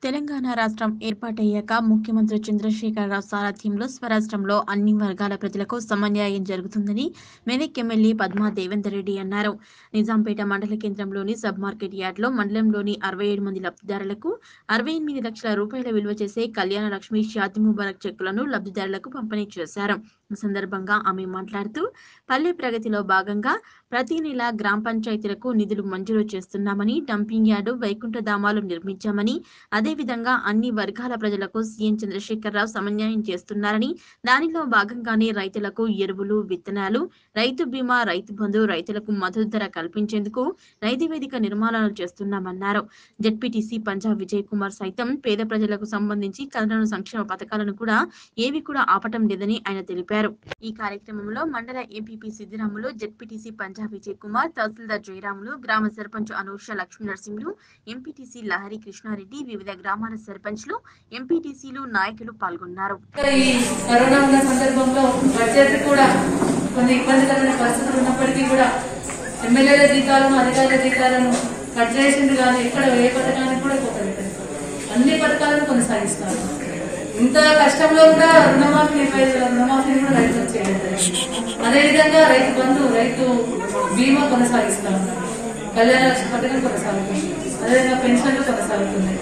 తెలంగాణ రాష్ట్రం ఏర్పాటయ్యాక ముఖ్యమంత్రి చంద్రశేఖరరావు సారథ్యంలో స్వరాష్ట్రంలో అన్ని వర్గాల ప్రజలకు సమన్యాయం జరుగుతుందని మెదక్ ఎమ్మెల్యే పద్మా దేవేందర్ రెడ్డి అన్నారు నిజాంపేట మండల కేంద్రంలోని సబ్ మార్కెట్ యార్డ్లో మండలంలోని అరవై ఏడు మంది లబ్ధిదారులకు అరవై ఎనిమిది లక్షల రూపాయల విలువ చేసే కళ్యాణ లక్ష్మి షాది ముబారక్ చెక్కులను లబ్ధిదారులకు పంపిణీ చేశారు ఈ సందర్భంగా ఆమె మాట్లాడుతూ పల్లె ప్రగతిలో భాగంగా ప్రతి నెల గ్రామ పంచాయతీలకు నిధులు మంజూరు చేస్తున్నామని డంపింగ్ యార్డు వైకుంఠధామాలు నిర్మించామని అదేవిధంగా అన్ని వర్గాల ప్రజలకు సీఎం చంద్రశేఖరరావు సమన్వయం చేస్తున్నారని దానిలో భాగంగానే రైతులకు ఎరువులు విత్తనాలు రైతు బీమా రైతు బంధు రైతులకు మద్దతు ధర కల్పించేందుకు రైతు వేదిక నిర్మాణాలు చేస్తున్నామన్నారు జడ్పీటీసీ పంజాబ్ విజయ్ కుమార్ సైతం పేద ప్రజలకు సంబంధించి కరోనా సంక్షేమ పథకాలను కూడా ఏవి కూడా ఆపటం లేదని ఆయన తెలిపారు ఈ కార్యక్రమంలో మండల ఎంపీపీ సిద్దిరాములు జడ్పీటీసీ పంజాబ్ విజయ్ కుమార్ తహసీల్దార్ జయరాములు గ్రామ సర్పంచ్ అనూష లక్ష్మీ నరసింహులు ఎంపీటీసీ లహరి కృష్ణారెడ్డి వివిధ గ్రామాల సర్పంచ్లు ఎంపీటీసీలు నాయకులు పాల్గొన్నారు ఈ కరోనా ఉన్న సందర్భంలో బడ్జెట్ కూడా కొన్ని ఇబ్బందికరమైన పరిస్థితులు ఉన్నప్పటికీ కూడా ఎమ్మెల్యేల జీతాలను అధికారుల జీతాలను కట్ చేసింది కానీ ఎక్కడ ఏ పథకానికి కూడా పోతలేదు అన్ని పథకాలను కొనసాగిస్తారు ఇంత కష్టంలో కూడా రుణమాఫీ నిర్వహించ రుణమాఫీని కూడా రైతులకు చేయడం జరిగింది. అదేవిధంగా రైతు బంధు రైతు బీమా కొనసాగిస్తా ఉన్నారు కళ్యాణ లక్ష్మి పథకం కొనసాగుతుంది అదేవిధంగా పెన్షన్లు కొనసాగుతున్నాయి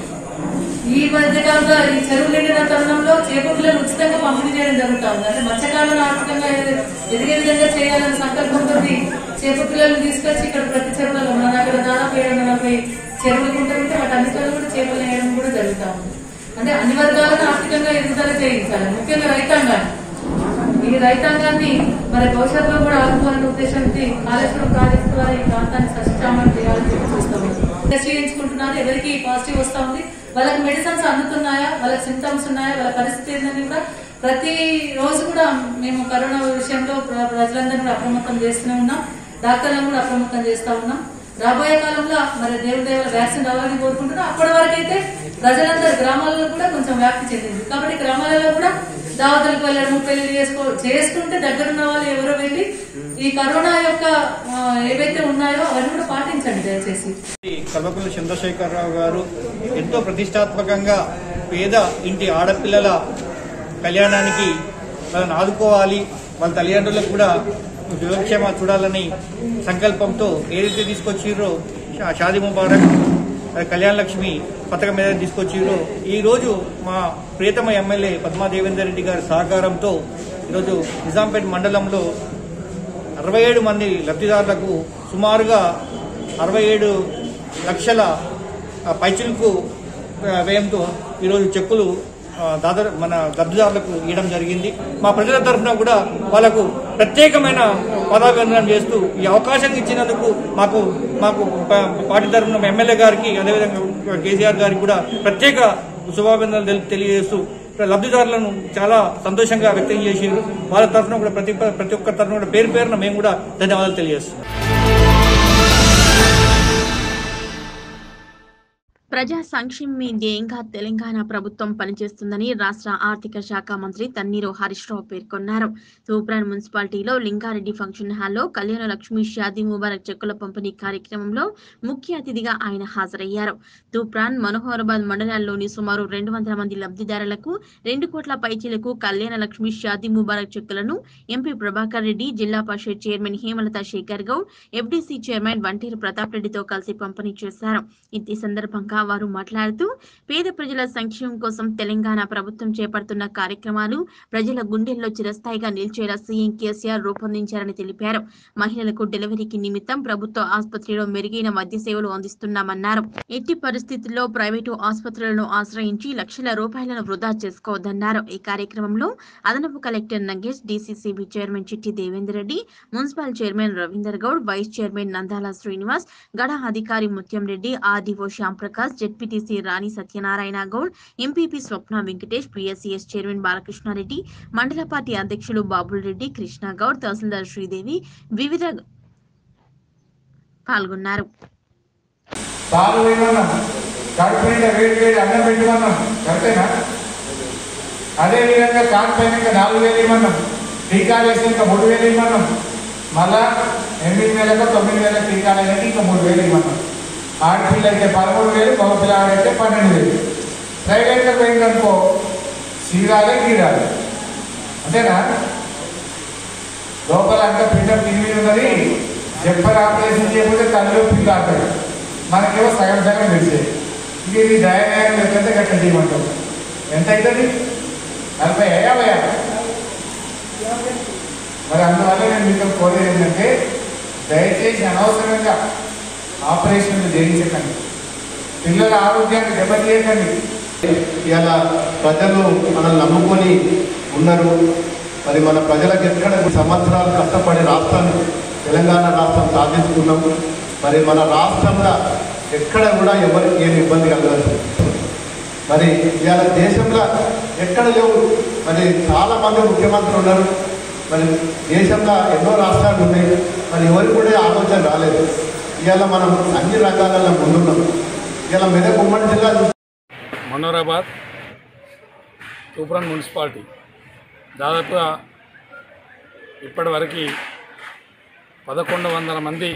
ఈ మధ్యకాలంలో ఈ చెరువు నిండిన తరుణంలో చేప పిల్లలు ఉచితంగా పంపిణీ చేయడం జరుగుతా ఉంది అంటే మత్స్యకాలను ఆర్థికంగా ఎది- ఎదిగే విధంగా చేయాలనే సంకల్పంతో చేప పిల్లలు తీసుకొచ్చి ఇక్కడ ప్రతి చెరువులలో మన దగ్గర దాదాపు ఏడు వందల నలభై చెరువులు ఉంటుంటే వాటి అన్నిటిలో కూడా చేపలు వేయడం కూడా జరుగుతా ఉంది అంటే అన్ని వర్గాలను ఆర్థికంగా ఎదుగుదల చేయించాలి ముఖ్యంగా రైతాంగాన్ని ఈ రైతాంగాన్ని మరి భవిష్యత్తులో కూడా ఆదుకోవాలనే ఉద్దేశంతో కాళేశ్వరం ప్రాజెక్టు ద్వారా ఈ ప్రాంతాన్ని సస్యశ్యామలం చేయాలని చెప్పి చూస్తాం టెస్ట్ చేయించుకుంటున్నారు ఎవరికి పాజిటివ్ వస్తా ఉంది వాళ్ళకి మెడిసిన్స్ అందుతున్నాయా వాళ్ళకి సింటమ్స్ ఉన్నాయా వాళ్ళ పరిస్థితి ఏందని కూడా ప్రతి రోజు కూడా మేము కరోనా విషయంలో ప్ర- ప్రజలందరినీ కూడా అప్రమత్తం చేస్తూనే ఉన్నాం డాక్టర్లను కూడా అప్రమత్తం చేస్తా ఉన్నాం రాబోయే కాలంలో మరి దేవుడి దేవుల వ్యాక్సిన్ రావాలని కోరుకుంటున్నాం అప్పటి వరకు అయితే ప్రజలందరి గ్రామాలలో కూడా కొంచెం వ్యాప్తి చెందింది కాబట్టి గ్రామాలలో కూడా దావతలకు వెళ్ళడం పెళ్లి చేసుకో చేసుకుంటే దగ్గరున్న వాళ్ళు ఎవరో వెళ్ళి ఈ కరోనా యొక్క ఆ, ఏవైతే ఉన్నాయో అవన్నీ కూడా పాటించండి దయచేసి కల్వకుంట్ల చంద్రశేఖరరావు గారు ఎంతో ప్రతిష్టాత్మకంగా పేద ఇంటి ఆడపిల్లల కళ్యాణానికి వాళ్ళని ఆదుకోవాలి వాళ్ళ తల్లిదండ్రులకు కూడా యోగక్షేమ చూడాలని సంకల్పంతో ఏదైతే తీసుకొచ్చిర్రో షా- షాదీ ముబారక్ అది కళ్యాణ లక్ష్మి పథకం మీద తీసుకొచ్చిర్రో ఈ రోజు మా ప్రియతమ ఎమ్మెల్యే పద్మా దేవేందర్ రెడ్డి గారి సహకారంతో ఈరోజు నిజాంపేట మండలంలో అరవై ఏడు మంది లబ్ధిదారులకు సుమారుగా అరవై ఏడు లక్షల ఆ, పైచిలకు ఆ, వ్యయంతో ఈరోజు చెక్కులు ఆ, దాదాపు మన లబ్ధిదారులకు ఇవ్వడం జరిగింది మా ప్రజల తరఫున కూడా వాళ్ళకు ప్రత్యేకమైన పదాభివందనం చేస్తూ ఈ అవకాశం ఇచ్చినందుకు మాకు మాకు ప- పార్టీ తరఫున ఎమ్మెల్యే గారికి అదేవిధంగా కేసీఆర్ గారికి కూడా ప్రత్యేక శుభాభినందనలు తెలి- తెలియజేస్తూ లబ్ధిదారులను చాలా సంతోషంగా వ్యక్తం చేసారు వాళ్ళ తరఫున కూడా ప్రతి ప్రతి ఒక్కరి తరఫున కూడా పేరు పేరున మేము కూడా ధన్యవాదాలు తెలియజేస్తాం ప్రజా సంక్షేమమే ధ్యేయంగా తెలంగాణ ప్రభుత్వం పనిచేస్తుందని రాష్ట్ర ఆర్థిక శాఖ మంత్రి తన్నీరు హరీష్ రావు పేర్కొన్నారు తూప్రాన్ మున్సిపాలిటీలో లింగారెడ్డి ఫంక్షన్ హాల్లో కళ్యాణ లక్ష్మి షాదీ ముబారక్ చెక్కుల పంపిణీ కార్యక్రమంలో ముఖ్య అతిథిగా ఆయన హాజరయ్యారు తూప్రాన్ మనోహరాబాద్ మండలాల్లోని సుమారు రెండు వందల మంది లబ్ధిదారులకు రెండు కోట్ల పైచీలకు కళ్యాణ లక్ష్మి షాదీ ముబారక్ చెక్కులను ఎంపీ ప్రభాకర్ రెడ్డి జిల్లా పరిషత్ chairman Hemalatha Shekar Goud FDC chairman Vanteru Pratap రెడ్డితో కలిసి పంపిణీ చేశారు ఈ సందర్భంగా వారు మాట్లాడుతూ పేద ప్రజల సంక్షేమం కోసం తెలంగాణ ప్రభుత్వం చేపడుతున్న కార్యక్రమాలు ప్రజల గుండెల్లో చిరస్థాయిగా నిలిచేలా సీఎం కేసీఆర్ రూపొందించారని తెలిపారు మహిళలకు డెలివరీకి నిమిత్తం ప్రభుత్వ ఆసుపత్రిలో మెరుగైన వైద్య సేవలు అందిస్తున్నామన్నారు ఎట్టి పరిస్థితుల్లో ప్రైవేటు ఆసుపత్రులను ఆశ్రయించి లక్షల రూపాయలను వృధా చేసుకోవద్దన్నారు ఈ కార్యక్రమంలో అదనపు collector Nagesh DCCB chairman Chitti Devender Reddy municipal chairman Ravinder Goud vice chairman Nandala Srinivas గడ అధికారి Mutyam Reddy RDO Shyamprakash ZPTC Rani Satyanarayana Goud MPP Swapna Venkatesh PSCS chairman Balakrishnareddy మండల పార్టీ అధ్యక్షులు బాబుల్ రెడ్డి కృష్ణ గౌడ్ తహసీల్దార్ శ్రీదేవి వివిధ పాల్గొన్నారు పాలు వేయమన్నాం కడుపు నిండా వేడి వేడి అన్నం పెట్టమన్నాం కరెక్టేనా అదేవిధంగా కాలు పైన ఇంకా నాలుగు వేలు ఇవ్వమన్నాం టీకాలు వేస్తే ఇంకా మూడు వేలు ఇవ్వమన్నాం మళ్ళా ఎనిమిది వేలకు తొమ్మిది వేలకు టీకాలు అయినాక ఇంకా మూడు వేలు ఇవ్వమన్నాం ఆడపిల్ల అయితే పదమూడు వేలు మగ పిల్లవాడైతే పన్నెండు వేలు ప్రైవేట్గా పోయిందనుకో సీరాలే గీరాలి అంతేనా లోపల అంతా పిండం తిరిగి ఉన్నది చెప్పర్ ఆపరేషన్ చేయకపోతే కళ్ళు పిండి ఆడతాడు మనకేమో సగం సగం తెలిసేది ఇక ఇది దయనయం లేకపోతే గట్ల చేయమంటారు ఎంత అవుతుంది నలభై యాభై మరి అందువల్ల నేను మీతో కోరేది ఏంటంటే దయచేసి అనవసరంగా ఆపరేషన్లు చేయించకండి పిల్లల ఆరోగ్యాన్ని దెబ్బతీయకండి ఇలా ప్రజలు మనల్ని నమ్ముకొని ఉన్నారు మరి మన ప్రజలకు ఎక్కడ సంవత్సరాలు కష్టపడి రాష్ట్రాన్ని తెలంగాణ రాష్ట్రం సాధించుకున్నాం మరి మన రాష్ట్రంలో ఎక్కడ కూడా ఎవరికి ఏమి ఇబ్బంది కలగదు మరి ఇవాళ దేశంలో ఎక్కడ లేవు మరి చాలా మంది ముఖ్యమంత్రులు ఉన్నారు మరి దేశంలో ఎన్నో రాష్ట్రాలు ఉన్నాయి మరి ఎవరికి కూడా ఆలోచన రాలేదు ఇవాళ మనం అన్ని రంగాలలో ముందున్నాం ఇవాళ మెదక్ ఉమ్మడి జిల్లా చూస్తే మనోరాబాద్ తూప్రాన్ మున్సిపాలిటీ దాదాపుగా ఇప్పటివరకు పదకొండు వందల మంది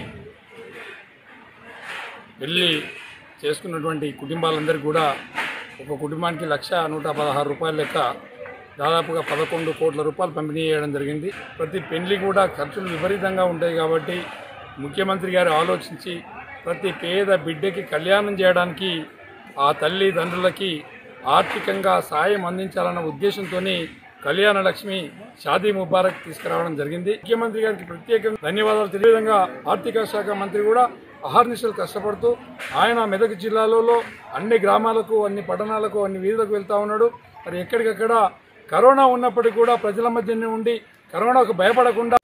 పెళ్ళి చేసుకున్నటువంటి కుటుంబాలందరికీ కూడా ఒక కుటుంబానికి లక్ష నూట పదహారు రూపాయల లెక్క దాదాపుగా పదకొండు కోట్ల రూపాయలు పంపిణీ చేయడం జరిగింది ప్రతి పెళ్లి కూడా ఖర్చులు విపరీతంగా ఉంటాయి కాబట్టి ముఖ్యమంత్రి గారు ఆలోచించి ప్రతి పేద బిడ్డకి కళ్యాణం చేయడానికి ఆ తల్లిదండ్రులకి ఆర్థికంగా సాయం అందించాలన్న ఉద్దేశంతో కళ్యాణ లక్ష్మి షాదీ ముబారక్ తీసుకురావడం జరిగింది ముఖ్యమంత్రి గారికి ప్రత్యేకంగా ధన్యవాదాలు తెలియ విధంగా ఆర్థిక శాఖ మంత్రి కూడా అహర్నిశలు కష్టపడుతూ ఆయన మెదక్ జిల్లాలలో అన్ని గ్రామాలకు అన్ని పట్టణాలకు అన్ని వీధులకు వెళ్తా ఉన్నాడు మరి ఎక్కడికక్కడ కరోనా ఉన్నప్పటికీ కూడా ప్రజల మధ్యనే ఉండి కరోనాకు భయపడకుండా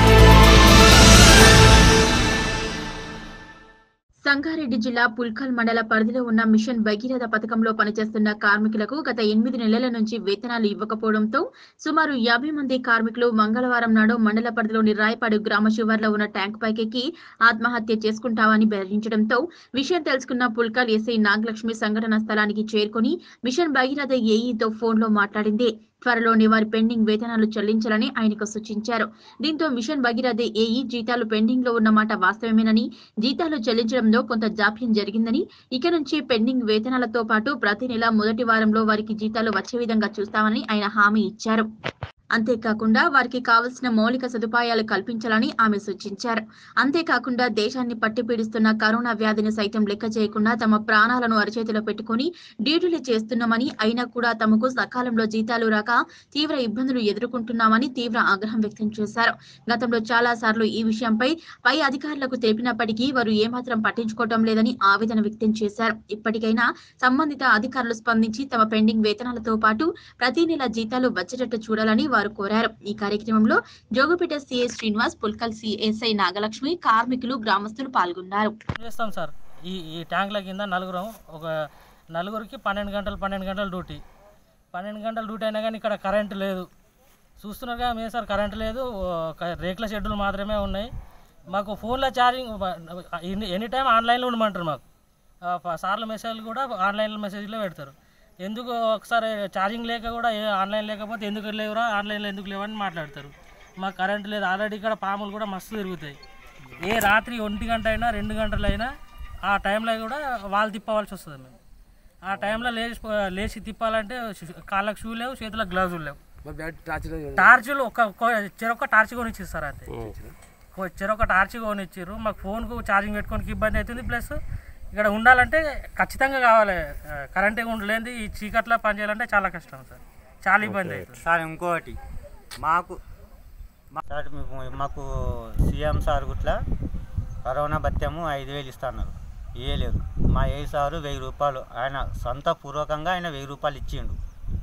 సంగారెడ్డి జిల్లా పుల్కల్ మండల పరిధిలో ఉన్న మిషన్ భగీరథ పథకంలో పనిచేస్తున్న కార్మికులకు గత ఎనిమిది నెలల నుంచి వేతనాలు ఇవ్వకపోవడంతో సుమారు యాభై మంది కార్మికులు మంగళవారం నాడు మండల పరిధిలోని రాయపాడు గ్రామ శివార్లో ఉన్న ట్యాంక్ పైకెక్కి ఆత్మహత్య చేసుకుంటామని బెదిరించడంతో విషయం తెలుసుకున్న పుల్కల్ ఎస్ఐ నాగలక్ష్మి సంఘటన స్థలానికి చేరుకుని మిషన్ భగీరథ ఏఈతో ఫోన్లో మాట్లాడింది త్వరలోనే వారి పెండింగ్ వేతనాలు చెల్లించాలని ఆయనకు సూచించారు దీంతో మిషన్ భగీరథ ఏఈ జీతాలు పెండింగ్ లో ఉన్నమాట వాస్తవమేనని జీతాలు చెల్లించడంలో కొంత జాప్యం జరిగిందని ఇక నుంచి పెండింగ్ వేతనాలతో పాటు ప్రతి నెల మొదటి వారంలో వారికి జీతాలు వచ్చే విధంగా చూస్తామని ఆయన హామీ ఇచ్చారు అంతేకాకుండా వారికి కావలసిన మౌలిక సదుపాయాలు కల్పించాలని ఆమె సూచించారు అంతేకాకుండా దేశాన్ని పట్టిపీడిస్తున్న కరోనా వ్యాధిని సైతం లెక్క చేయకుండా తమ ప్రాణాలను అరచేతిలో పెట్టుకుని డ్యూటీలు చేస్తున్నామని అయినా కూడా తమకు సకాలంలో జీతాలు రాక తీవ్ర ఇబ్బందులు ఎదుర్కొంటున్నామని తీవ్ర ఆగ్రహం వ్యక్తం చేశారు గతంలో చాలా సార్లు ఈ విషయంపై పై అధికారులకు తెలిపినప్పటికీ వారు ఏమాత్రం పట్టించుకోవటం లేదని ఆవేదన వ్యక్తం చేశారు ఇప్పటికైనా సంబంధిత అధికారులు స్పందించి తమ పెండింగ్ వేతనాలతో పాటు ప్రతి నెల జీతాలు వచ్చేటట్టు చూడాలని వారు కోరారు ఈ కార్యక్రమంలో జోగుపేట సిఐ శ్రీనివాస్ పుల్కల్ సిఎస్ఐ నాగలక్ష్మి కార్మికులు గ్రామస్తులు పాల్గొన్నారు చేస్తాం సార్ ఈ ఈ ట్యాంకుల కింద నలుగురం ఒక నలుగురికి పన్నెండు గంటలు పన్నెండు గంటల డ్యూటీ పన్నెండు గంటల డ్యూటీ అయినా కానీ ఇక్కడ కరెంటు లేదు చూస్తున్నారుగా మేము సార్ కరెంటు లేదు ఒక రేకుల షెడ్యూల్ మాత్రమే ఉన్నాయి మాకు ఫోన్లో ఛార్జింగ్ ఎనీ- ఎనీ టైం ఆన్లైన్లో ఉండమంటారు మాకు ఆ, ఫ- సార్ల మెసేజ్లు కూడా ఆన్లైన్లో మెసేజ్లో పెడతారు ఎందుకు ఒకసారి ఛార్జింగ్ లేక కూడా ఏ ఆన్లైన్ లేకపోతే ఎందుకు లేవురా ఆన్లైన్లో ఎందుకు లేవని మాట్లాడతారు మాకు కరెంట్ లేదు ఆల్రెడీ ఇక్కడ పాములు కూడా మస్తు తిరుగుతాయి ఏ రాత్రి ఒంటి గంట అయినా రెండు గంటలు అయినా ఆ టైంలో కూడా వాళ్ళు తిప్పవలసి వస్తుంది మేము ఆ టైంలో లేచి లేచి తిప్పాలంటే షూ- కాళ్ళకు షూ లేవు చేతులకు గ్లౌజులు లేవు టార్చులు ఒక ఒక- చెరొక టార్చ్ కొనిచ్చారు సార్ అంతే కొ- చెరొక టార్చ్ కొనిచ్చారు మాకు ఫోన్కు ఛార్జింగ్ పెట్టుకోనికి ఇబ్బంది అవుతుంది ప్లస్ ఇక్కడ ఉండాలంటే ఖచ్చితంగా కావాలి ఆ, కరెంటే ఉండలేంది ఈ చీకట్లో పనిచేయాలంటే చాలా కష్టం సార్ చాలా ఇబ్బంది అవుతుంది సార్ ఇంకోటి మాకు మా- సార్ మీకు- మాకు సీఎం సార్ గుట్ల కరోనా భత్యము ఐదు వేలు ఇస్తున్నారు ఇవ్వలేదు మా ఏ సారు వెయ్యి రూపాయలు ఆయన సొంత పూర్వకంగా ఆయన వెయ్యి రూపాయలు ఇచ్చిండు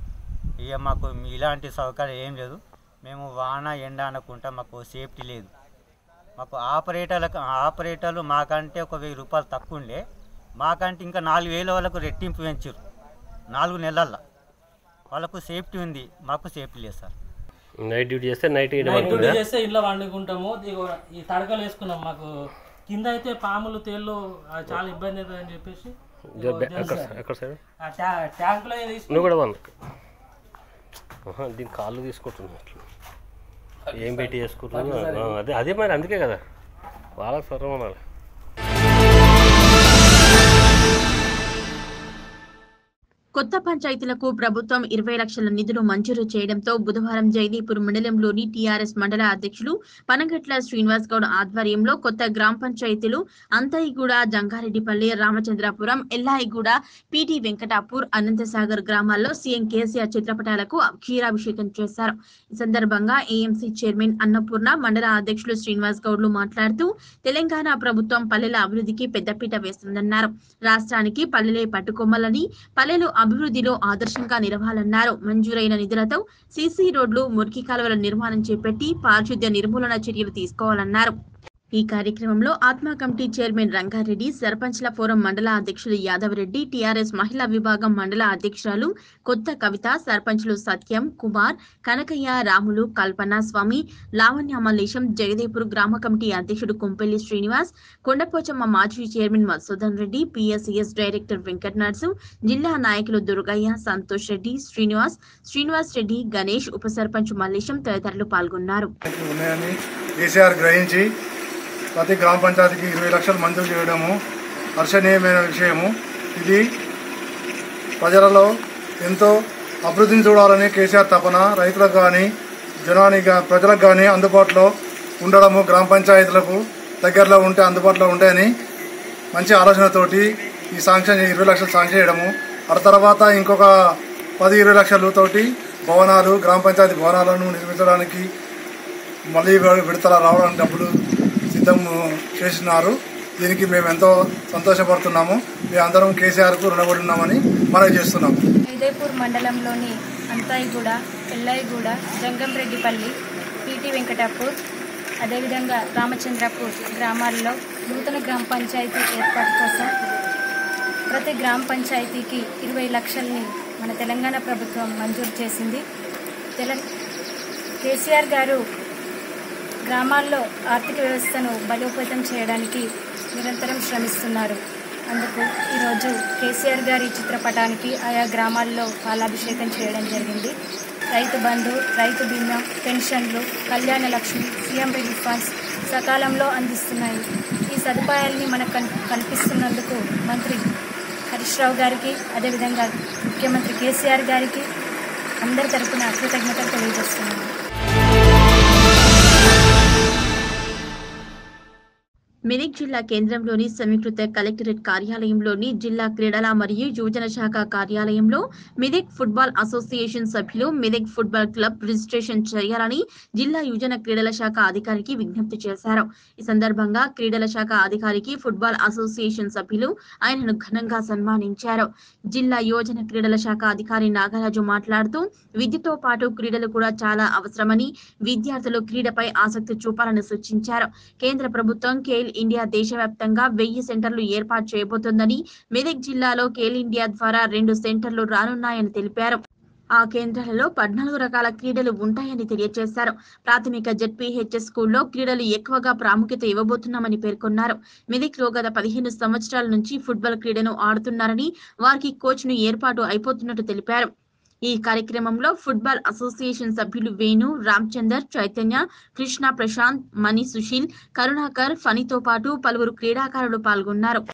ఇక మాకు ఇలాంటి సౌకర్యం ఏం లేదు మేము వాన ఎండ అనుకుంటా మాకు సేఫ్టీ లేదు మాకు ఆపరేటర్లకు ఆపరేటర్లు మాకంటే ఒక వెయ్యి రూపాయలు తక్కువ ఉండే మాకంటే ఇంకా నాలుగు వేల వాళ్ళకు రెట్టింపు పెంచారు నాలుగు నెలల్లో వాళ్ళకు సేఫ్టీ ఉంది మాకు సేఫ్టీ లేదు సార్ నైట్ డ్యూటీ చేస్తే నైట్ నైట్ డ్యూటీ చేస్తే ఇంట్లో వండుకుంటాము ఇదిగో ఈ తడకలు వేసుకున్నాం మాకు కింద అయితే పాములు తేళ్ళు ఆ, చాలా ఇబ్బంది అవుతుంది అని చెప్పేసి ఇదిగో ఎక్కడ తెలుసా? ఎక్కడ సైడ్ ఆ ట్యా- ట్యాంకులో తీసి నువ్వు కూడా వన్ దీని కాళ్ళు తీసుకుంటున్నా అట్లా ఏం పెట్టి చేసుకుంటున్నా అదే అదే మరి అందుకే కదా వాళ్ళకి స్వరం అనాలి కొత్త పంచాయతీలకు ప్రభుత్వం ఇరవై లక్షల నిధులు మంజూరు చేయడంతో బుధవారం జైదీపూర్ మండలంలోని టీఆర్ఎస్ మండల అధ్యక్షులు పనగట్ల శ్రీనివాస్ గౌడ్ ఆధ్వర్యంలో కొత్త గ్రామ పంచాయతీలు అంతయిగూడ జంగారెడ్డిపల్లి రామచంద్రాపురం ఎల్లాయిగూడ పిటి వెంకటాపూర్ అనంతసాగర్ గ్రామాల్లో సీఎం కేసీఆర్ చిత్రపటాలకు క్షీరాభిషేకం చేశారు ఈ సందర్భంగా ఏఎంసీ చైర్మన్ అన్నపూర్ణ మండల అధ్యక్షులు శ్రీనివాస్ గౌడ్లు మాట్లాడుతూ తెలంగాణ ప్రభుత్వం పల్లెల అభివృద్ధికి పెద్దపీట వేస్తుందన్నారు రాష్ట్రానికి పల్లెలే పట్టుకొమ్మలని పల్లెలు అభివృద్ధిలో ఆదర్శంగా నిలవాలన్నారు మంజూరైన నిధులతో సీసీ రోడ్లు మురికి కాలువల నిర్మాణం చేపట్టి పారిశుద్ధ్య నిర్మూలన చర్యలు తీసుకోవాలన్నారు ఈ కార్యక్రమంలో ఆత్మ కమిటీ చైర్మన్ రంగారెడ్డి సర్పంచ్ల ఫోరం మండల అధ్యక్షులు యాదవరెడ్డి టీఆర్ఎస్ మహిళా విభాగం మండల అధ్యక్షురాలు కొత్త కవిత సర్పంచ్లు సత్యం కుమార్ కనకయ్య రాములు కల్పన స్వామి లావణ్య మల్లేశం జగదేపూర్ గ్రామ కమిటీ అధ్యక్షుడు కుంపెల్లి శ్రీనివాస్ కొండపోచమ్మ మాజీ chairman Madhusudan Reddy PSCS director Venkata Narsu జిల్లా నాయకులు దుర్గయ్య సంతోష్ రెడ్డి శ్రీనివాస్ శ్రీనివాస్ రెడ్డి గణేష్ ఉప సర్పంచ్ మల్లేశం తదితరులు పాల్గొన్నారు ఉన్నాయని కేసీఆర్ గ్రహించి ప్రతి గ్రామ పంచాయతీకి ఇరవై లక్షలు మంజూరు చేయడము హర్షణీయమైన విషయము ఇది ప్రజలలో ఎంతో అభివృద్ధిని చూడాలని కేసీఆర్ తపన రైతులకు కానీ జనానికి గా- ప్రజలకు కానీ అందుబాటులో ఉండడము గ్రామ పంచాయతీలకు దగ్గరలో ఉంటే అందుబాటులో ఉంటాయని మంచి ఆలోచనతోటి ఈ శాంక్షన్ ఇరవై లక్షలు శాంక్షన్ చేయడము ఆ తర్వాత ఇంకొక పది ఇరవై లక్షలు తోటి భవనాలు గ్రామ పంచాయతీ భవనాలను నిర్మించడానికి మళ్ళీ వి- విడతల రావడానికి డబ్బులు సిద్ధం చేసినారు దీనికి మేము ఎంతో సంతోషపడుతున్నాము మేము అందరం కేసీఆర్కు రుణపడి ఉన్నామని మనవి చేస్తున్నాము ఉదయపూర్ మండలంలోని అంతాయిగూడ ఎల్లాయిగూడ జంగంరెడ్డిపల్లి పిటి వెంకటాపూర్ అదేవిధంగా రామచంద్రపూర్ గ్రామాల్లో నూతన గ్రామ పంచాయతీ ఏర్పాటు కోసం ప్రతి గ్రామ పంచాయతీకి ఇరవై లక్షల్ని మన తెలంగాణ ప్రభుత్వం మంజూరు చేసింది తెల కేసీఆర్ గారు గ్రామాల్లో ఆర్థిక వ్యవస్థను బలోపేతం చేయడానికి నిరంతరం శ్రమిస్తున్నారు అందుకు ఈరోజు కేసీఆర్ గారి చిత్రపటానికి ఆయా గ్రామాల్లో పాలాభిషేకం చేయడం జరిగింది రైతు బంధు రైతు బీమా పెన్షన్లు కళ్యాణ లక్ష్మి సీఎం రిలీఫ్ ఫండ్స్ సకాలంలో అందిస్తున్నాయి ఈ సదుపాయాల్ని మనకు కన్- కల్పిస్తున్నందుకు మంత్రి హరీష్ రావు గారికి అదేవిధంగా ముఖ్యమంత్రి కేసీఆర్ గారికి అందరి తరపున కృతజ్ఞతలు తెలియజేస్తున్నాను మెదక్ జిల్లా కేంద్రంలోని సమీకృత కలెక్టరేట్ కార్యాలయంలోని జిల్లా క్రీడల మరియు యువజన శాఖ కార్యాలయంలో మెదక్ ఫుట్బాల్ అసోసియేషన్ సభ్యులు మెదక్ ఫుట్బాల్ క్లబ్ రిజిస్ట్రేషన్ చేయాలని జిల్లా యువజన క్రీడల శాఖ అధికారికి విజ్ఞప్తి చేశారు ఈ సందర్భంగా క్రీడల శాఖ అధికారికి ఫుట్బాల్ అసోసియేషన్ సభ్యులు ఆయనను ఘనంగా సన్మానించారు జిల్లా యువజన క్రీడల శాఖ అధికారి నాగరాజు మాట్లాడుతూ విద్యతో పాటు క్రీడలు కూడా చాలా అవసరమని విద్యార్థులు క్రీడపై ఆసక్తి చూపాలని సూచించారు కేంద్ర ప్రభుత్వం ఖేల్ ఇండియా దేశవ్యాప్తంగా వెయ్యి సెంటర్లు ఏర్పాటు చేయబోతోందని మెదక్ జిల్లాలో ఖేల్ ఇండియా ద్వారా రెండు సెంటర్లు రానున్నాయని తెలిపారు ఆ కేంద్రాలలో పద్నాలుగు రకాల క్రీడలు ఉంటాయని తెలియజేశారు ప్రాథమిక జెడ్పీహెచ్ఎస్ స్కూల్లో క్రీడలు ఎక్కువగా ప్రాముఖ్యత ఇవ్వబోతున్నామని పేర్కొన్నారు మెదక్లో గత పదిహేను సంవత్సరాల నుంచి ఫుట్బాల్ క్రీడను ఆడుతున్నారని వారికి కోచ్ ను ఏర్పాటు అయిపోతున్నట్టు తెలిపారు ఈ కార్యక్రమంలో ఫుట్బాల్ అసోసియేషన్ సభ్యులు వేణు రామచందర్ చైతన్య కృష్ణ ప్రశాంత్ మణి సుశీల్ కరుణాకర్ ఫణితో పాటు పలువురు క్రీడాకారులు పాల్గొన్నారు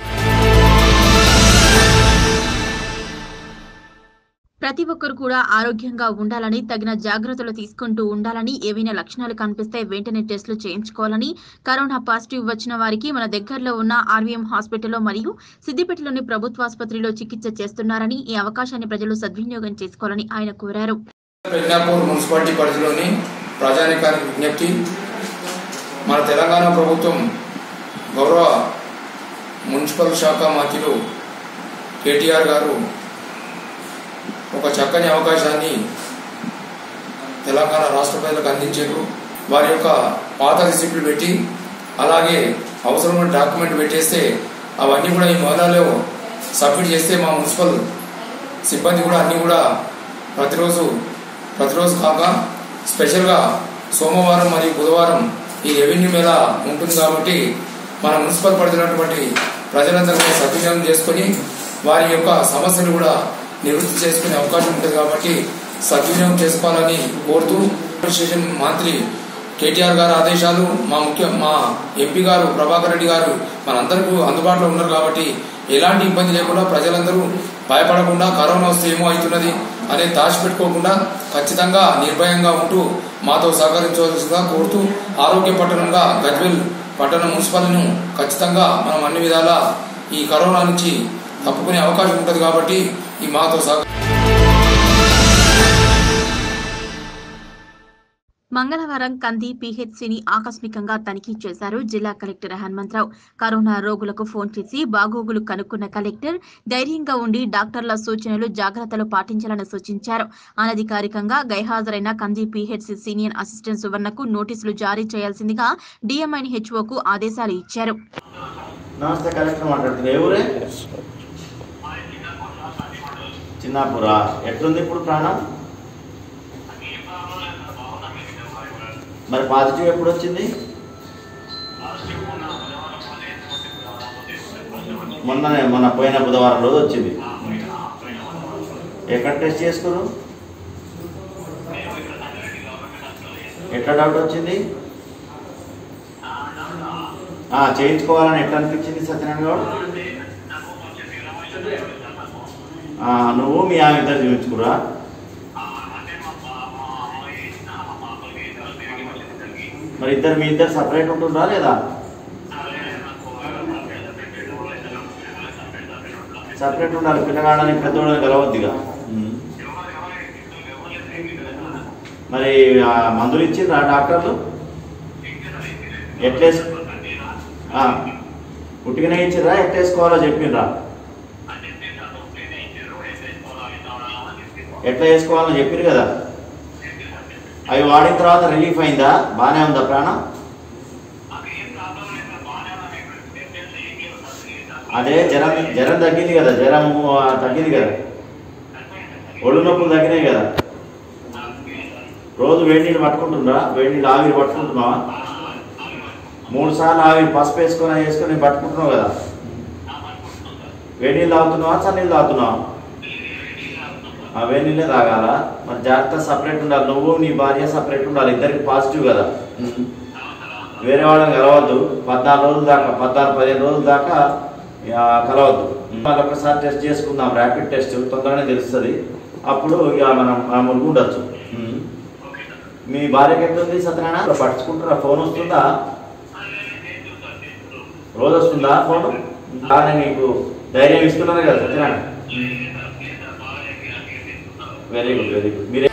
ప్రతి ఒక్కరు కూడా ఆరోగ్యంగా ఉండాలని తగిన జాగ్రత్తలు తీసుకుంటూ ఉండాలని ఏవైనా లక్షణాలు కనిపిస్తే వెంటనే టెస్టులు చేయించుకోవాలని కరోనా పాజిటివ్ వచ్చిన వారికి మన దగ్గరలో ఉన్న ఆర్వీఎం హాస్పిటల్లో మరియు సిద్దిపేటలోని ప్రభుత్వ ఆసుపత్రిలో చికిత్స చేస్తున్నారని ఈ అవకాశాన్ని ప్రజలు సద్వినియోగం చేసుకోవాలని ఆయన కోరారు ప్రజ్ఞాపూర్ మున్సిపాలిటీ పరిధిలోని ప్రజానికానికి విజ్ఞప్తి మన తెలంగాణ ప్రభుత్వం గౌరవ మున్సిపల్ శాఖ మంత్రులు కేటీఆర్ గారు ఒక చక్కని అవకాశాన్ని తెలంగాణ రాష్ట్ర ప్రజలకు అందించారు వారి యొక్క పాత రిసిప్ట్లు పెట్టి అలాగే అవసరమైన డాక్యుమెంట్ పెట్టేస్తే అవన్నీ కూడా ఈ మోదాలో సబ్మిట్ చేస్తే మా మున్సిపల్ సిబ్బంది కూడా అన్నీ కూడా ప్రతిరోజు ప్రతిరోజు కాక స్పెషల్గా సోమవారం మరియు బుధవారం ఈ రెవెన్యూ మేళ ఉంటుంది కాబట్టి మన మున్సిపల్ పరిధినటువంటి ప్రజలందరూ కూడా సద్వినియోగం చేసుకొని వారి యొక్క సమస్యలు కూడా నివృత్తి చేసుకునే అవకాశం ఉంటుంది కాబట్టి సద్వినియోగం చేసుకోవాలని కోరుతూ అడ్మినిస్ట్రేషన్ మంత్రి కేటీఆర్ గారి ఆదేశాలు మా ముఖ్య మా ఎంపీ గారు ప్రభాకర్ రెడ్డి గారు మనందరికీ అందుబాటులో ఉన్నారు కాబట్టి ఎలాంటి ఇబ్బంది లేకుండా ప్రజలందరూ భయపడకుండా కరోనా వస్తే ఏమో అవుతున్నది అనేది దాచిపెట్టుకోకుండా ఖచ్చితంగా నిర్భయంగా ఉంటూ మాతో సహకరించవలసిందిగా కోరుతూ ఆరోగ్య పట్టణంగా గజ్వెల్ పట్టణ మున్సిపాలిటీను ఖచ్చితంగా మనం అన్ని విధాలా ఈ కరోనా నుంచి తప్పుకునే అవకాశం ఉంటుంది కాబట్టి ఈ మాతో సహ మంగళవారం కంది పీహెచ్సిని ఆకస్మికంగా తనిఖీ చేశారు జిల్లా కలెక్టర్ హనుమంతరావు కరోనా రోగులకు ఫోన్ చేసి బాగోగులు కనుక్కున్న కలెక్టర్ ధైర్యంగా ఉండి డాక్టర్ల సూచనలు జాగ్రత్తలు పాటించాలని సూచించారు అనధికారికంగా గైహాజరైన కంది పీహెచ్సి సీనియర్ అసిస్టెంట్ సువర్ణకు నోటీసులు జారీ చేయాల్సిందిగా డిఎంఐని హెచ్ఓకు ఆదేశాలు ఇచ్చారు నమస్తే కలెక్టర్ మాట్లాడుతున్నారు ఎవరే చిన్నాపురా ఎట్లుంది ఇప్పుడు ప్రాణం మరి పాజిటివ్ ఎప్పుడు వచ్చింది మొన్ననే మొన్న పోయిన బుధవారం రోజు వచ్చింది ఎక్కడ టెస్ట్ చేసుకురు ఎట్లా డౌట్ వచ్చింది ఆ, చేయించుకోవాలని ఎట్లా అనిపించింది సత్యనారాయణ గౌడ్ ఆ, నువ్వు మీ ఆమె ఇద్దరు చూపించుకురా మరి ఇద్దరు మీ ఇద్దరు సపరేట్ ఉంటుండ్రా లేదా సపరేట్ ఉండాలి పిల్లగాడని పెద్దోడని కలవద్దిగా ఉమ్. మరి ఆ మందులు ఇచ్చిండ్రా డాక్టర్లు ఎట్లేసు ఆ, ఉట్టిగానే ఇచ్చిర్రా ఎట్లేసుకోవాలో చెప్పిండ్రా ఎట్లా వేసుకోవాలో చెప్పిరు కదా అవి వాడిన తర్వాత రిలీఫ్ అయిందా బాగానే ఉందా ప్రాణం అదే జ్వరం జ్వరం తగ్గింది కదా జ్వరం ఆ, తగ్గింది కదా ఒళ్ళు నొప్పులు తగ్గినాయి కదా రోజు వేడి నీళ్ళు పట్టుకుంటుండ్రా వేడి నీళ్ళు ఆవిరి పట్టుకుంటున్నావా మూడు సార్లు ఆవిరి పసుపు వేసుకొని వేసుకొని పట్టుకుంటున్నావు కదా వేడి నీళ్ళు తాగుతున్నావా చన్నీళ్ళు తాగుతున్నావా ఆ వేడి నీళ్ళే తాగాల మరి జాగ్రత్త సపరేట్ ఉండాలి నువ్వు నీ భార్య సపరేట్ ఉండాలి ఇద్దరికి పాజిటివ్ కదా వేరే వాళ్ళని కలవద్దు పద్నాలుగు రోజుల దాకా పద్నాలుగు పదిహేను రోజుల దాకా ఆ, కలవద్దు మళ్ళీ ఒకసారి టెస్ట్ చేసుకుందాం ర్యాపిడ్ టెస్ట్ తొందరగానే తెలుస్తుంది అప్పుడు ఇక మనం మామూలుగా ఉండొచ్చు ఉమ్. మీ భార్యకి ఎట్లుంది సత్యనారాయణ పట్టుకుంటారా ఫోన్ వస్తుందా రోజు వస్తుందా ఫోన్ కానీ నీకు ధైర్యం ఇస్తున్నారు కదా Satyanarayana very good very good మీరే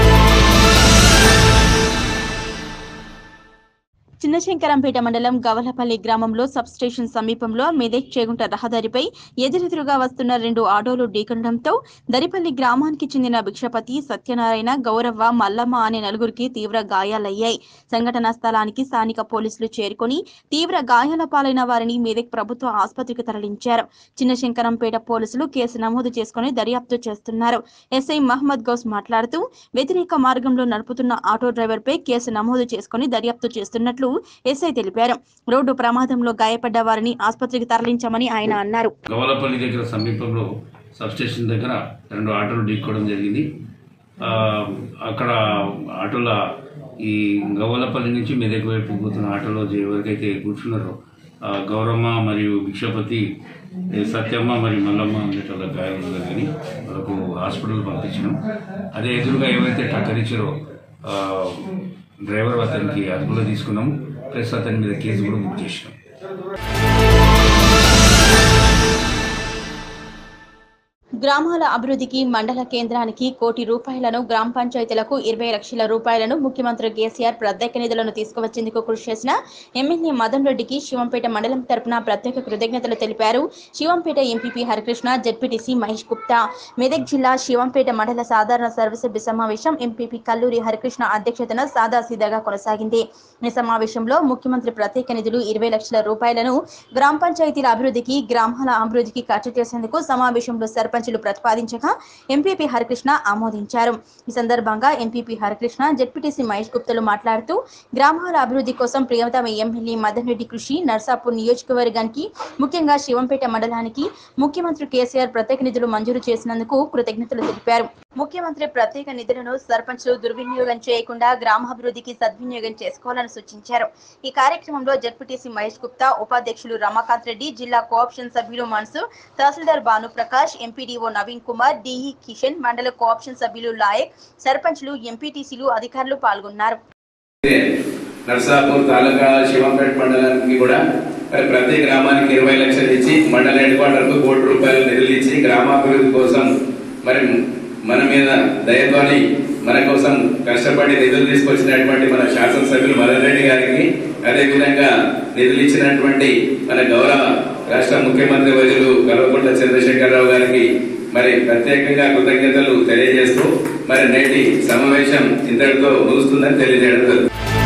చిన్నశంకరంపేట మండలం గవలపల్లి గ్రామంలో సబ్స్టేషన్ సమీపంలో మెదక్ చేగుంట రహదారిపై ఎదురెదురుగా వస్తున్న రెండు ఆటోలు ఢీకొనడంతో దరిపల్లి గ్రామానికి చెందిన భిక్షపతి సత్యనారాయణ గౌరవ్వ మల్లమ్మ అనే నలుగురికి తీవ్ర గాయాలయ్యాయి సంఘటనా స్థలానికి స్థానిక పోలీసులు చేరుకొని తీవ్ర గాయాల పాలైన వారిని మెదక్ ప్రభుత్వ ఆసుపత్రికి తరలించారు చిన్నశంకరంపేట పోలీసులు కేసు నమోదు చేసుకుని దర్యాప్తు చేస్తున్నారు ఎస్ఐ మహమ్మద్ గౌస్ మాట్లాడుతూ వ్యతిరేక మార్గంలో నడుపుతున్న ఆటో డ్రైవర్ పై కేసు నమోదు చేసుకుని దర్యాప్తు చేస్తున్నట్లు ఎస్ఐ తెలిపారు రోడ్డు ప్రమాదంలో గాయపడ్డ వారిని ఆసుపత్రికి తరలించామని ఆయన అన్నారు గవలపల్లి దగ్గర సమీపంలో సబ్స్టేషన్ దగ్గర రెండు ఆటోలు ఢీక్కోవడం జరిగింది ఆ, అక్కడ ఆటోల ఈ గవలపల్లి నుంచి మెదక్ వైపు పోతున్న ఆటోలో జే- ఎవరికైతే కూర్చున్నారో ఆ, గౌరమ్మ మరియు భిక్షపతి ఏ, సత్యమ్మ మరియు మల్లమ్మ అనేటోళ్ళ గాయాలు జరిగి వాళ్ళకు హాస్పిటల్ పంపించినాం అదే ఎదురుగా ఏవైతే టక్కరిచ్చారో ఆ, డ్రైవర్ అతనికి అదుపులో తీసుకున్నాము ప్లస్ అతని మీద కేసు కూడా బుక్ చేసినాం గ్రామాల అభివృద్ధికి మండల కేంద్రానికి కోటి రూపాయలను గ్రామ పంచాయతీలకు ఇరవై లక్షల రూపాయలను ముఖ్యమంత్రి కేసీఆర్ ప్రత్యేక నిధులను తీసుకువచ్చేందుకు కృషి చేసిన ఎమ్మెల్యే మదన్ రెడ్డికి శివంపేట మండలం తరపున ప్రత్యేక కృతజ్ఞతలు తెలిపారు శివంపేట ఎంపీపీ హరికృష్ణ జడ్పీటీసీ మహేష్ గుప్తా మెదక్ జిల్లా శివంపేట మండల సాధారణ సర్వసభ్య సమావేశం ఎంపీపీ కల్లూరి హరికృష్ణ అధ్యక్షతన సాదాసీదాగా కొనసాగింది ఈ సమావేశంలో ముఖ్యమంత్రి ప్రత్యేక నిధులు ఇరవై లక్షల రూపాయలను గ్రామ పంచాయతీల అభివృద్ధికి గ్రామాల అభివృద్ధికి ఖర్చు చేసేందుకు సమావేశంలో సర్పంచులు ప్రతిపాదించగా ఎంపీపీ హరికృష్ణ ఆమోదించారు ఈ సందర్భంగా ఎంపీపీ హరికృష్ణ జెడ్పీటీసీ మహేష్ గుప్తలు మాట్లాడుతూ గ్రామాల అభివృద్ధి కోసం ప్రియతమ ఎమ్మెల్యే మదన్ రెడ్డి కృషి నర్సాపూర్ నియోజకవర్గానికి ముఖ్యంగా శివంపేట మండలానికి ముఖ్యమంత్రి కేసీఆర్ ప్రత్యేక నిధులు మంజూరు చేసినందుకు కృతజ్ఞతలు తెలిపారు ముఖ్యమంత్రి ప్రత్యేక నిధులను సర్పంచ్లు దుర్వినియోగం చేయకుండా గ్రామాభివృద్ధికి సద్వినియోగం చేసుకోవాలని సూచించారు ఈ కార్యక్రమంలో జడ్పీటీసీ మహేష్ గుప్తా ఉపాధ్యక్షులు రమాకాంత్ రెడ్డి జిల్లా కోఆప్షన్ సభ్యులు మన్సూర్ తహసీల్దార్ భానుప్రకాష్ ఎంపీడీఓ నవీన్ కుమార్ డిఈ కిషన్ మండల కోఆప్షన్ సభ్యులు లాయక్ సర్పంచ్లు ఎంపీటీసీలు అధికారులు పాల్గొన్నారు నర్సాపూర్ తాలూకా శివంపేట మండలానికి కూడా మరి ప్రతి గ్రామానికి ఇరవై లక్షలు ఇచ్చి మండల హెడ్ క్వార్టర్ కు కోటి రూపాయలు నిధులు ఇచ్చి గ్రామాభివృద్ధి కోసం మరి మన మీద దయతోని మన కోసం కష్టపడి నిధులు తీసుకొచ్చినటువంటి మన శాసనసభ్యులు మదన్ రెడ్డి గారికి అదే విధంగా నిధులు ఇచ్చినటువంటి మన గౌరవ రాష్ట్ర ముఖ్యమంత్రి వర్యులు కల్వకుంట్ల చంద్రశేఖరరావు గారికి మరి ప్రత్యేకంగా కృతజ్ఞతలు తెలియజేస్తూ మరి నేటి సమావేశం ఇంతటితో ముగుస్తుందని తెలియజేయడం జరుగుతుంది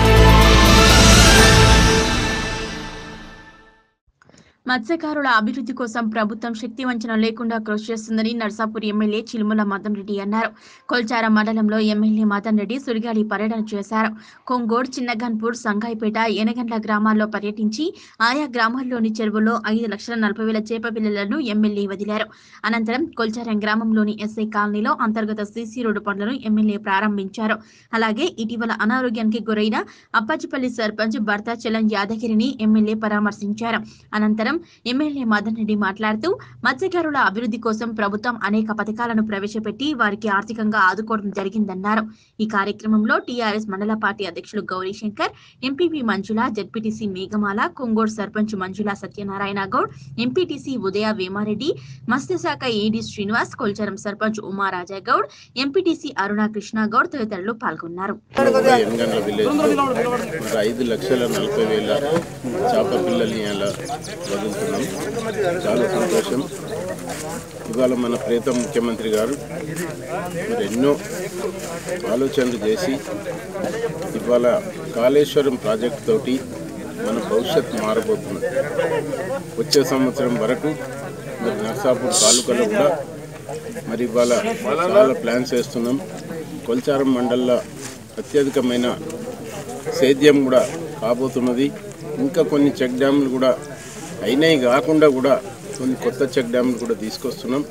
మత్స్యకారుల అభివృద్ధి కోసం ప్రభుత్వం శక్తి వంచన లేకుండా కృషి చేస్తుందని నర్సాపూర్ ఎమ్మెల్యే చిలుముల మదన్ రెడ్డి అన్నారు కొల్చార మండలంలో ఎమ్మెల్యే మదన్ రెడ్డి సుడిగాలి పర్యటన చేశారు కొంగోడ్ చిన్నగన్పూర్ సంఘాయిపేట ఎనగండ్ల గ్రామాల్లో పర్యటించి ఆయా గ్రామాల్లోని చెరువుల్లో ఐదు లక్షల నలభై వేల చేప పిల్లలను ఎమ్మెల్యే వదిలారు అనంతరం కొల్చారం గ్రామంలోని ఎస్ఐ కాలనీలో అంతర్గత సీసీ రోడ్డు పనులను ఎమ్మెల్యే ప్రారంభించారు అలాగే ఇటీవల అనారోగ్యానికి గురైన అప్పాచిపల్లి సర్పంచ్ భర్త చలం యాదగిరిని ఎమ్మెల్యే పరామర్శించారు అనంతరం ఎమ్మెల్యే మదన్ రెడ్డి మాట్లాడుతూ మత్స్యకారుల అభివృద్ధి కోసం ప్రభుత్వం అనేక పథకాలను ప్రవేశపెట్టి వారికి ఆర్థికంగా ఆదుకోవడం జరిగిందన్నారు ఈ కార్యక్రమంలో టీఆర్ఎస్ మండల పార్టీ అధ్యక్షులు గౌరీశంకర్ ఎంపీపీ మంజుల జడ్పీటీసీ మేఘమాల కొంగోడ్ సర్పంచ్ మంజుల సత్యనారాయణ గౌడ్ ఎంపీటీసీ ఉదయ వేమారెడ్డి మత్స్యశాఖ ఏడీ శ్రీనివాస్ కొల్చారం సర్పంచ్ ఉమారాజా గౌడ్ ఎంపీటీసీ అరుణ కృష్ణ గౌడ్ తదితరులు పాల్గొన్నారు ఎనగండ్ల విలేజ్లో మరి ఐదు లక్షల నలభై వేల చేప పిల్లల్ని అలా వదులుతున్నాం చాలా సంతోషం ఇవాళ మన ప్రీతం ముఖ్యమంత్రి గారు మరి ఎన్నో ఆలోచనలు చేసి ఇవాళ కాళేశ్వరం ప్రాజెక్ట్ తోటి మన భవిష్యత్ మారబోతుంది వచ్చే సంవత్సరం వరకు మరి నర్సాపూర్ తాలూకాలో కూడా మరి ఇవాళ చాలా ప్లాన్స్ వేస్తున్నాం కొల్చారం మండల్లో అత్యధికమైన సేద్యం కూడా కాబోతున్నది ఇంకా కొన్ని చెక్ డ్యాములు కూడా అయినాయి కాకుండా కూడా కొన్ని కొత్త చెక్ డ్యాములు కూడా తీసుకొస్తున్నాం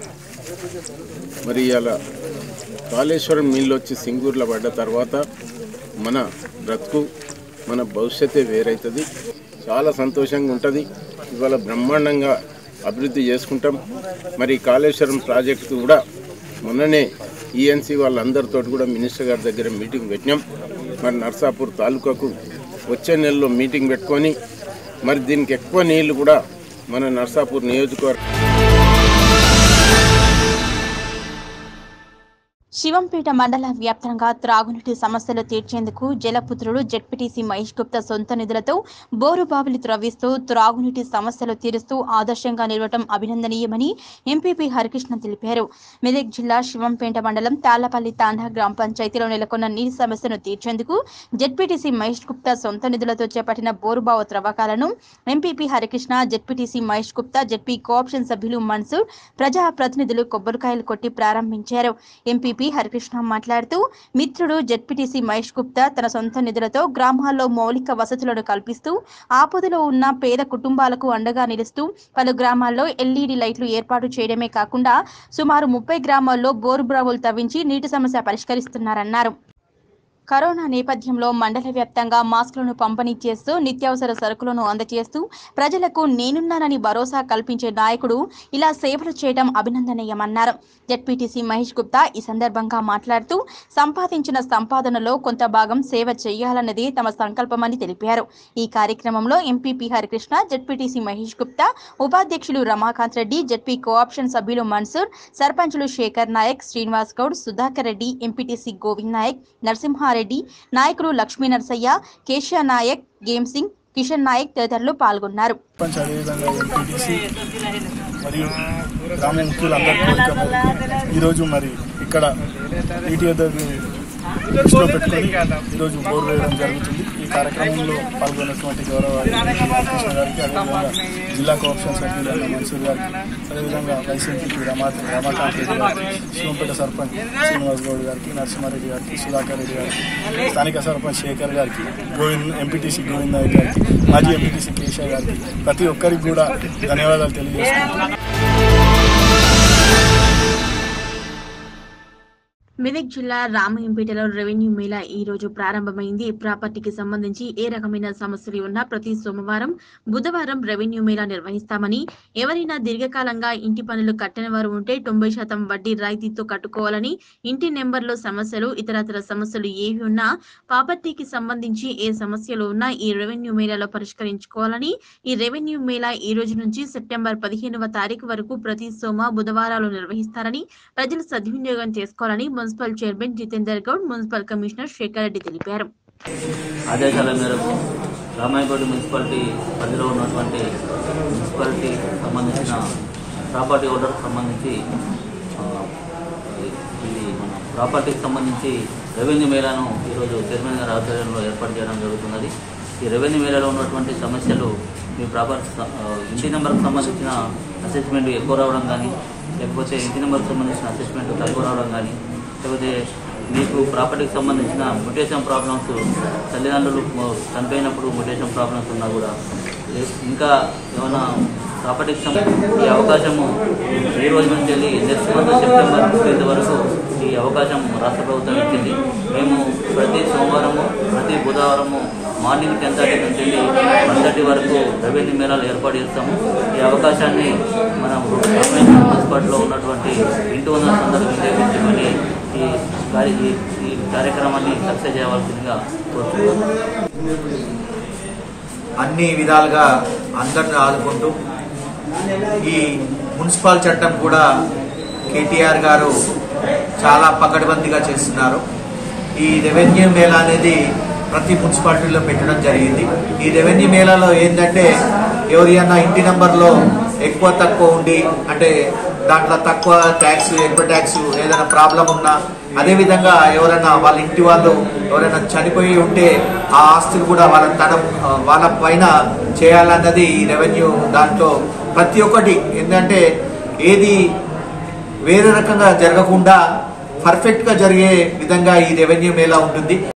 మరి అలా కాళేశ్వరం నీళ్ళు వచ్చి సింగూరులో పడ్డ తర్వాత మన బ్రతుకు మన భవిష్యత్తే వేరవుతుంది చాలా సంతోషంగా ఉంటుంది ఇవాళ బ్రహ్మాండంగా అభివృద్ధి చేసుకుంటాం మరి కాళేశ్వరం ప్రాజెక్టు కూడా మొన్ననే ఈఎన్సీ వాళ్ళందరితో కూడా మినిస్టర్ గారి దగ్గర మీటింగ్ పెట్టినాం మరి నర్సాపూర్ తాలూకాకు వచ్చే నెలలో మీటింగ్ పెట్టుకొని మరి దీనికి ఎక్కువ నీళ్లు కూడా మన నర్సాపూర్ నియోజకవర్గం శివంపేట మండల వ్యాప్తంగా త్రాగునీటి సమస్యలు తీర్చేందుకు జలపుత్రుడు జెడ్పీటీసీ మహేష్ గుప్తా సొంత నిధులతో బోరు బావులు త్రవ్విస్తూ త్రాగునీటి సమస్యలు తీరుస్తూ ఆదర్శంగా నిలవటం అభినందనీయమని ఎంపీపీ హరికృష్ణ తెలిపారు మెదక్ జిల్లా శివంపేట మండలం తాళ్లపల్లి తాండా గ్రామ పంచాయతీలో నెలకొన్న నీటి సమస్యను తీర్చేందుకు జెడ్పీటీసీ మహేష్ గుప్తా సొంత నిధులతో చేపట్టిన బోరుబావు త్రవ్వకాలను MPP Harikrishna ZPTC Mahesh Gupta ZP cooption సభ్యులు మన్సూర్ ప్రజా ప్రతినిధులు కొబ్బరికాయలు కొట్టి ప్రారంభించారు ఎంపీపీ హరికృష్ణ మాట్లాడుతూ మిత్రుడు జెడ్పీటీసీ మహేష్ గుప్తా తన సొంత నిధులతో గ్రామాల్లో మౌలిక వసతులను కల్పిస్తూ ఆపదలో ఉన్న పేద కుటుంబాలకు అండగా నిలుస్తూ పలు గ్రామాల్లో ఎల్ఈడి లైట్లు ఏర్పాటు చేయడమే కాకుండా సుమారు ముప్పై గ్రామాల్లో బోరు బ్రావులు తవ్వించి నీటి సమస్య పరిష్కరిస్తున్నారన్నారు కరోనా నేపథ్యంలో మండల వ్యాప్తంగా మాస్కులను పంపిణీ చేస్తూ నిత్యావసర సరుకులను అందజేస్తూ ప్రజలకు నేనున్నానని భరోసా కల్పించే నాయకుడు ఇలా సేవలు చేయడం అభినందనీయమన్నారు జడ్పీటీసీ మహేష్ గుప్తా ఈ సందర్భంగా మాట్లాడుతూ సంపాదించిన సంపాదనలో కొంత భాగం సేవ చేయాలన్నది తమ సంకల్పమని తెలిపారు ఈ కార్యక్రమంలో ఎంపీపీ హరికృష్ణ జడ్పీటీసీ మహేష్ గుప్తా ఉపాధ్యక్షులు రమాకాంత్ రెడ్డి జడ్పీ కోఆప్షన్ సభ్యులు మన్సూర్ సర్పంచులు శేఖర్ నాయక్ శ్రీనివాస్ గౌడ్ సుధాకర్ రెడ్డి ఎంపీటీసీ గోవింద్ నాయక్ నరసింహారెడ్డి నాయకులు లక్ష్మీ నరసయ్య కేశవ నాయక్ గేమ్ సింగ్ కిషన్ నాయక్ తదితరులు పాల్గొన్నారు సర్పంచ్ అదేవిధంగా ఎంపీటీసీ మరియు గ్రామ ముఖ్యులందరి కోరిక మేరకు ఈరోజు మరి ఇక్కడ నీటి వద్దకు దృష్టిలో పెట్టుకొని ఈరోజు బోర్ వేయడం జరుగుతుంది ఈ కార్యక్రమంలో పాల్గొన్నటువంటి గౌరవ కృష్ణ గారికి అదేవిధంగా జిల్లా కోఆప్షన్ సభ్యులైన మన్సూర్ గారికి అదేవిధంగా వైస్ ఎంపీ రమా రమాకాంత్ రెడ్డి గారికి శివంపేట సర్పంచ్ శ్రీనివాస్ గౌడ్ గారికి నరసింహారెడ్డి గారికి సుధాకర్ రెడ్డి గారికి స్థానిక సర్పంచ్ శేఖర్ గారికి గోవింద్ ఎంపీటీసీ గోవింద్ నాయక్ గారికి మాజీ ఎంపీటీసీ కేశవ్ గారికి ప్రతి ఒక్కరికి కూడా ధన్యవాదాలు తెలియజేసుకుంటున్నాను మెదక్ జిల్లా రామయంపేటలో రెవెన్యూ మేళా ఈ రోజు ప్రారంభమైంది ప్రాపర్టీకి సంబంధించి ఏ రకమైన సమస్యలు ఉన్నా ప్రతి సోమవారం బుధవారం రెవెన్యూ మేళా నిర్వహిస్తామని ఎవరైనా దీర్ఘకాలంగా ఇంటి పనులు కట్టని వారు ఉంటే తొంభై శాతం వడ్డీ రాయితీతో కట్టుకోవాలని ఇంటి నెంబర్లో సమస్యలు ఇతరతర సమస్యలు ఏవి ఉన్నా ప్రాపర్టీకి సంబంధించి ఏ సమస్యలు ఉన్నా ఈ రెవెన్యూ మేళాలో పరిష్కరించుకోవాలని ఈ రెవెన్యూ మేళా ఈ రోజు నుంచి సెప్టెంబర్ పదిహేనవ తారీఖు వరకు ప్రతి సోమ బుధవారాలు నిర్వహిస్తారని ప్రజలు సద్వినియోగం చేసుకోవాలని municipal chairman Jitender Goud municipal commissioner Shekar Reddy తెలిపారు ఆదేశాల మేరకు రామాయపేట మున్సిపాలిటీ పరిధిలో ఉన్నటువంటి మున్సిపాలిటీ సంబంధించిన ప్రాపర్టీ హోల్డర్కి సంబంధించి ఆ, ఇది మన ప్రాపర్టీకి సంబంధించి రెవెన్యూ మేళాను ఈరోజు చైర్మన్ గారి ఆధ్వర్యంలో ఏర్పాటు చేయడం జరుగుతున్నది ఈ రెవెన్యూ మేళాలో ఉన్నటువంటి సమస్యలు మీ ప్రాపర్టీ స- ఆ, ఇంటి నెంబర్కి సంబంధించిన అసెస్మెంట్ ఎక్కువ రావడం కానీ లేకపోతే ఇంటి నెంబర్కి సంబంధించిన అసెస్మెంట్ తక్కువ రావడం కానీ లేకపోతే మీకు ప్రాపర్టీకి సంబంధించిన మ్యుటేషన్ ప్రాబ్లమ్స్ తల్లిదండ్రులు మ- చనిపోయినప్పుడు మ్యుటేషన్ ప్రాబ్లమ్స్ ఉన్నా కూడా ఏ- ఇంకా ఏమైనా ప్రాపర్టీకి సంబంధించి ఈ అవకాశము ఈ రోజు నుంచి వెళ్ళి నెక్స్ట్ మంత్ సెప్టెంబర్ ఫిఫ్టీన్త్ వరకు ఈ అవకాశం రాష్ట్ర ప్రభుత్వం ఇచ్చింది మేము ప్రతి సోమవారము ప్రతి బుధవారము మార్నింగ్ టెన్ థర్టీ నుంచి వెళ్ళి వన్ థర్టీ వరకు రెవెన్యూ మేళాలు ఏర్పాటు చేస్తాము ఈ అవకాశాన్ని మనం మున్సిపాలిటీలో ఉన్నటువంటి ఇంటి ఉన్న అందరూ వినియోగించుకొని ఈ కార్య ఈ- ఈ కార్యక్రమాన్ని సక్సెస్ చేయవలసిందిగా కోరుతున్నాను అన్ని విధాలుగా అందరిని ఆదుకుంటూ ఈ మున్సిపల్ చట్టం కూడా కేటీఆర్ గారు చాలా పకడ్బందీగా చేస్తున్నారు ఈ రెవెన్యూ మేళా అనేది ప్రతి మున్సిపాలిటీలో పెట్టడం జరిగింది ఈ రెవెన్యూ మేళాలో ఏంటంటే ఎవరైనా ఇంటి నెంబర్లో ఎక్కువ తక్కువ ఉండి అంటే దాంట్లో తక్కువ ట్యాక్స్ ఎక్కువ ట్యాక్స్ ఏదైనా ప్రాబ్లం ఉన్నా అదేవిధంగా ఎవరైనా వాళ్ళ ఇంటి వాళ్ళు ఎవరైనా చనిపోయి ఉంటే ఆ ఆస్తులు కూడా వాళ్ళ తన వాళ్ళ పైన చేయాలన్నది ఈ రెవెన్యూ దాంట్లో ప్రతి ఒక్కటి ఏంటంటే ఏది వేరే రకంగా జరగకుండా పర్ఫెక్ట్గా జరిగే విధంగా ఈ రెవెన్యూ మేళా ఉంటుంది